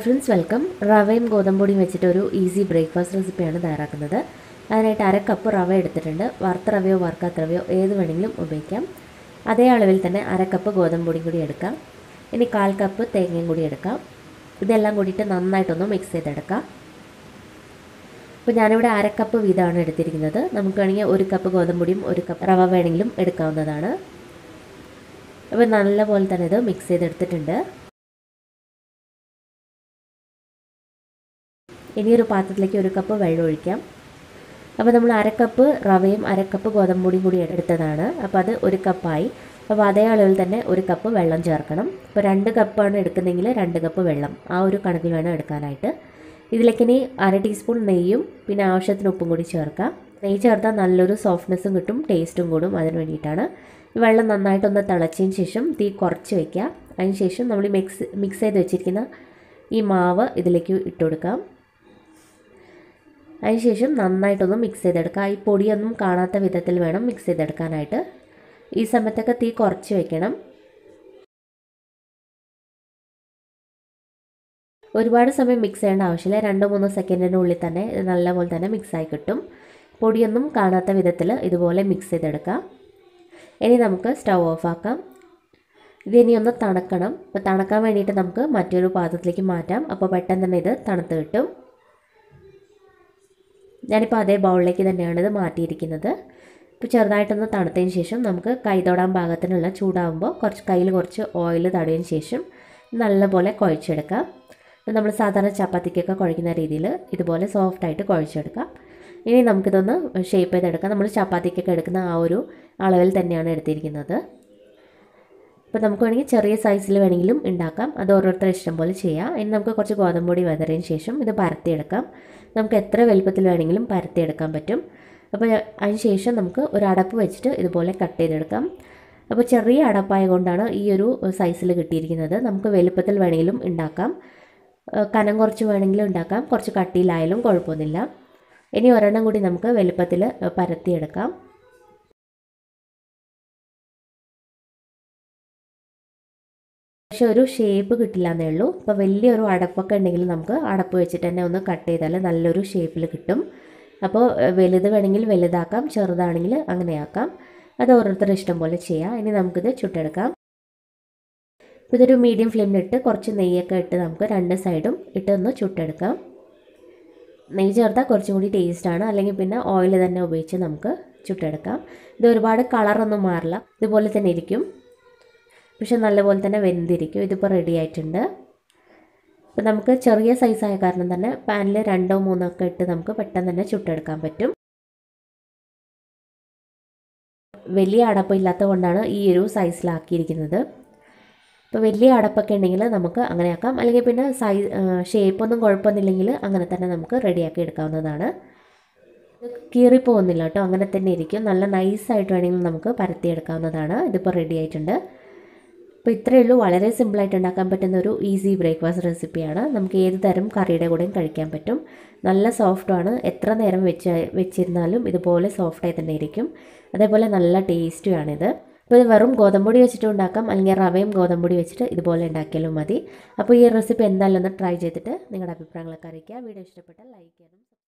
friends welcome റവയും ഗോതമ്പൊടിയും വെച്ചിട്ട് ഒരു ഈസി ബ്രേക്ക്ഫാസ്റ്റ് റെസിപ്പിയാണ് തയ്യാറാക്കുന്നത് അതിനായിട്ട് അര കപ്പ് റവ എടുത്തിട്ടുണ്ട് വറുത്ത റവയോ വറുക്കാത്ത റവയോ ഏത് വേണമെങ്കിലും ഉപയോഗിക്കാം അതേ അളവിൽ തന്നെ അര കപ്പ് ഗോതമ്പൊടിയും കൂടി എടുക്കാം ഇനി കാൽ കപ്പ് തേങ്ങയും കൂടി എടുക്കാം ഇതെല്ലാം കൂടിയിട്ട് നന്നായിട്ടൊന്ന് മിക്സ് ചെയ്തെടുക്കാം അപ്പോൾ ഞാനിവിടെ അര കപ്പ് വീതമാണ് എടുത്തിരിക്കുന്നത് നമുക്ക് വേണമെങ്കിൽ ഒരു കപ്പ് ഗോതമ്പൊടിയും ഒരു കപ്പ് റവ വേണമെങ്കിലും എടുക്കാവുന്നതാണ് അപ്പോൾ നല്ലപോലെ തന്നെ ഇത് മിക്സ് ചെയ്തെടുത്തിട്ടുണ്ട് ഇനി ഒരു പാത്രത്തിലേക്ക് ഒരു കപ്പ് വെള്ളം ഒഴിക്കാം അപ്പോൾ നമ്മൾ അരക്കപ്പ് റവയും അരക്കപ്പ് ഗോതമ്പൊടിയും കൂടി എടുത്തതാണ് അപ്പോൾ അത് ഒരു കപ്പായി അപ്പോൾ അതേ അളവിൽ തന്നെ ഒരു കപ്പ് വെള്ളം ചേർക്കണം ഇപ്പോൾ രണ്ട് കപ്പാണ് എടുക്കുന്നതെങ്കിൽ രണ്ട് കപ്പ് വെള്ളം ആ ഒരു കണക്കിൽ വേണം എടുക്കാനായിട്ട് ഇതിലേക്ക് ഇനി അര ടീസ്പൂൺ നെയ്യും പിന്നെ ആവശ്യത്തിന് ഉപ്പും കൂടി ചേർക്കാം നെയ്യ് ചേർത്താൽ നല്ലൊരു സോഫ്റ്റ്നെസ്സും കിട്ടും ടേസ്റ്റും കൂടും അതിന് വേണ്ടിയിട്ടാണ് ഈ വെള്ളം നന്നായിട്ടൊന്ന് തിളച്ചതിന് ശേഷം തീ കുറച്ച് വയ്ക്കുക അതിന് ശേഷം നമ്മൾ മിക്സ് മിക്സ് ചെയ്ത് വെച്ചിരിക്കുന്ന ഈ മാവ് ഇതിലേക്ക് ഇട്ട് കൊടുക്കാം അതിനുശേഷം നന്നായിട്ടൊന്ന് മിക്സ് ചെയ്തെടുക്കുക ഈ പൊടിയൊന്നും കാണാത്ത വിധത്തിൽ വേണം മിക്സ് ചെയ്തെടുക്കാനായിട്ട് ഈ സമയത്തൊക്കെ തീ കുറച്ച് വെക്കണം ഒരുപാട് സമയം മിക്സ് ചെയ്യേണ്ട ആവശ്യമില്ല രണ്ടോ മൂന്നോ സെക്കൻഡിനുള്ളിൽ തന്നെ ഇത് നല്ലപോലെ തന്നെ മിക്സായി കിട്ടും പൊടിയൊന്നും കാണാത്ത വിധത്തിൽ ഇതുപോലെ മിക്സ് ചെയ്തെടുക്കാം ഇനി നമുക്ക് സ്റ്റൗ ഓഫ് ആക്കാം ഇതിനി ഒന്ന് തണുക്കണം അപ്പോൾ തണുക്കാൻ വേണ്ടിയിട്ട് നമുക്ക് മറ്റൊരു പാത്രത്തിലേക്ക് മാറ്റാം അപ്പോൾ പെട്ടെന്ന് തന്നെ ഇത് തണുത്ത് കിട്ടും ഞാനിപ്പോൾ അതേ ബൗളിലേക്ക് തന്നെയാണ് ഇത് മാറ്റിയിരിക്കുന്നത് ഇപ്പോൾ ചെറുതായിട്ടൊന്ന് തണുത്തതിന് ശേഷം നമുക്ക് കൈ തൊടാൻ പാകത്തിനുള്ള ചൂടാകുമ്പോൾ കുറച്ച് കയ്യിൽ കുറച്ച് ഓയിൽ തടവിന് ശേഷം നല്ലപോലെ കുഴച്ചെടുക്കാം നമ്മൾ സാധാരണ ചപ്പാത്തിക്കൊക്കെ കുഴക്കുന്ന രീതിയിൽ ഇതുപോലെ സോഫ്റ്റായിട്ട് കുഴച്ചെടുക്കാം ഇനി നമുക്കിതൊന്ന് ഷേപ്പ് ചെയ്തെടുക്കാം നമ്മൾ ചപ്പാത്തിക്കൊക്കെ എടുക്കുന്ന ആ ഒരു അളവിൽ തന്നെയാണ് എടുത്തിരിക്കുന്നത് ഇപ്പോൾ നമുക്ക് വേണമെങ്കിൽ ചെറിയ സൈസിൽ വേണമെങ്കിലും ഉണ്ടാക്കാം അത് ഓരോരുത്തർ ഇഷ്ടം പോലെ ചെയ്യാം ഇനി നമുക്ക് കുറച്ച് ഗോതമ്പൊടി വെതറിയതിന് ശേഷം ഇത് പരത്തിയെടുക്കാം നമുക്ക് എത്ര വലുപ്പത്തിൽ വേണമെങ്കിലും പരത്തിയെടുക്കാൻ പറ്റും അപ്പോൾ അതിന് ശേഷം നമുക്ക് ഒരു അടപ്പ് വെച്ചിട്ട് ഇതുപോലെ കട്ട് ചെയ്തെടുക്കാം അപ്പോൾ ചെറിയ അടപ്പായ കൊണ്ടാണ് ഈ ഒരു സൈസിൽ കിട്ടിയിരിക്കുന്നത് നമുക്ക് വലുപ്പത്തിൽ വേണമെങ്കിലും ഉണ്ടാക്കാം കനം കുറച്ച് വേണമെങ്കിലും ഉണ്ടാക്കാം കുറച്ച് കട്ടിയിലായാലും കുഴപ്പമൊന്നുമില്ല ഇനി ഒരെണ്ണം കൂടി നമുക്ക് വലുപ്പത്തിൽ പരത്തിയെടുക്കാം പക്ഷെ ഒരു ഷേപ്പ് കിട്ടില്ല എന്നേ ഉള്ളൂ ഇപ്പോൾ വലിയൊരു അടപ്പൊക്കെ ഉണ്ടെങ്കിൽ നമുക്ക് അടപ്പ് വെച്ചിട്ട് തന്നെ ഒന്ന് കട്ട് ചെയ്താൽ നല്ലൊരു ഷേപ്പിൽ കിട്ടും അപ്പോൾ വലുത് വേണമെങ്കിൽ വലുതാക്കാം ചെറുതാണെങ്കിൽ അങ്ങനെയാക്കാം അത് ഓരോരുത്തരുടെ ഇഷ്ടം പോലെ ചെയ്യാം ഇനി നമുക്കിത് ചുട്ടെടുക്കാം ഇപ്പോൾ ഇതൊരു മീഡിയം ഫ്ലെയിമിലിട്ട് കുറച്ച് നെയ്യൊക്കെ ഇട്ട് നമുക്ക് രണ്ട് സൈഡും ഇട്ട് ഒന്ന് ചുട്ടെടുക്കാം നെയ്യ് ചേർത്താൽ കുറച്ചും കൂടി ടേസ്റ്റാണ് അല്ലെങ്കിൽ പിന്നെ ഓയിൽ തന്നെ ഉപയോഗിച്ച് നമുക്ക് ചുട്ടെടുക്കാം ഇത് ഒരുപാട് കളറൊന്നും മാറില്ല ഇതുപോലെ തന്നെ ഇരിക്കും പക്ഷെ നല്ലപോലെ തന്നെ വെന്തിരിക്കും ഇതിപ്പോൾ റെഡി ആയിട്ടുണ്ട് അപ്പോൾ നമുക്ക് ചെറിയ സൈസായ കാരണം തന്നെ പാനിൽ രണ്ടോ മൂന്നോ ഒക്കെ ഇട്ട് നമുക്ക് പെട്ടെന്ന് തന്നെ ചുട്ടെടുക്കാൻ പറ്റും വലിയ അടപ്പ് ഇല്ലാത്തത് കൊണ്ടാണ് ഈ ഒരു സൈസിലാക്കിയിരിക്കുന്നത് ഇപ്പോൾ വലിയ അടപ്പൊക്കെ ഉണ്ടെങ്കിൽ നമുക്ക് അങ്ങനെ ആക്കാം അല്ലെങ്കിൽ പിന്നെ സൈസ് ഷേപ്പൊന്നും കുഴപ്പമൊന്നുമില്ലെങ്കിൽ അങ്ങനെ തന്നെ നമുക്ക് റെഡിയാക്കി എടുക്കാവുന്നതാണ് കീറി പോകുന്നില്ല കേട്ടോ അങ്ങനെ തന്നെ ഇരിക്കും നല്ല നൈസായിട്ട് വേണമെങ്കിൽ നമുക്ക് പരത്തിയെടുക്കാവുന്നതാണ് ഇതിപ്പോൾ റെഡി ആയിട്ടുണ്ട് അപ്പോൾ ഇത്രയേ ഉള്ളൂ വളരെ സിമ്പിളായിട്ട് ഉണ്ടാക്കാൻ പറ്റുന്ന ഒരു ഈസി ബ്രേക്ക്ഫാസ്റ്റ് റെസിപ്പിയാണ് നമുക്ക് ഏത് തരം കറിയുടെ കൂടെയും കഴിക്കാൻ പറ്റും നല്ല സോഫ്റ്റുമാണ് എത്ര നേരം വെച്ച് വെച്ചിരുന്നാലും ഇതുപോലെ സോഫ്റ്റായി തന്നെ ഇരിക്കും അതേപോലെ നല്ല ടേസ്റ്റുമാണിത് അപ്പോൾ ഇത് വെറും ഗോതമ്പൊടി വെച്ചിട്ട് ഉണ്ടാക്കാം അല്ലെങ്കിൽ റവയും ഗോതമ്പൊടി വെച്ചിട്ട് ഇതുപോലെ ഉണ്ടാക്കിയാലും മതി അപ്പോൾ ഈ റെസിപ്പി എന്തായാലും ഒന്ന് ട്രൈ ചെയ്തിട്ട് നിങ്ങളുടെ അഭിപ്രായങ്ങളൊക്കെ അറിയിക്കുക വീഡിയോ ഇഷ്ടപ്പെട്ടാൽ ലൈക്ക് ചെയ്യാനും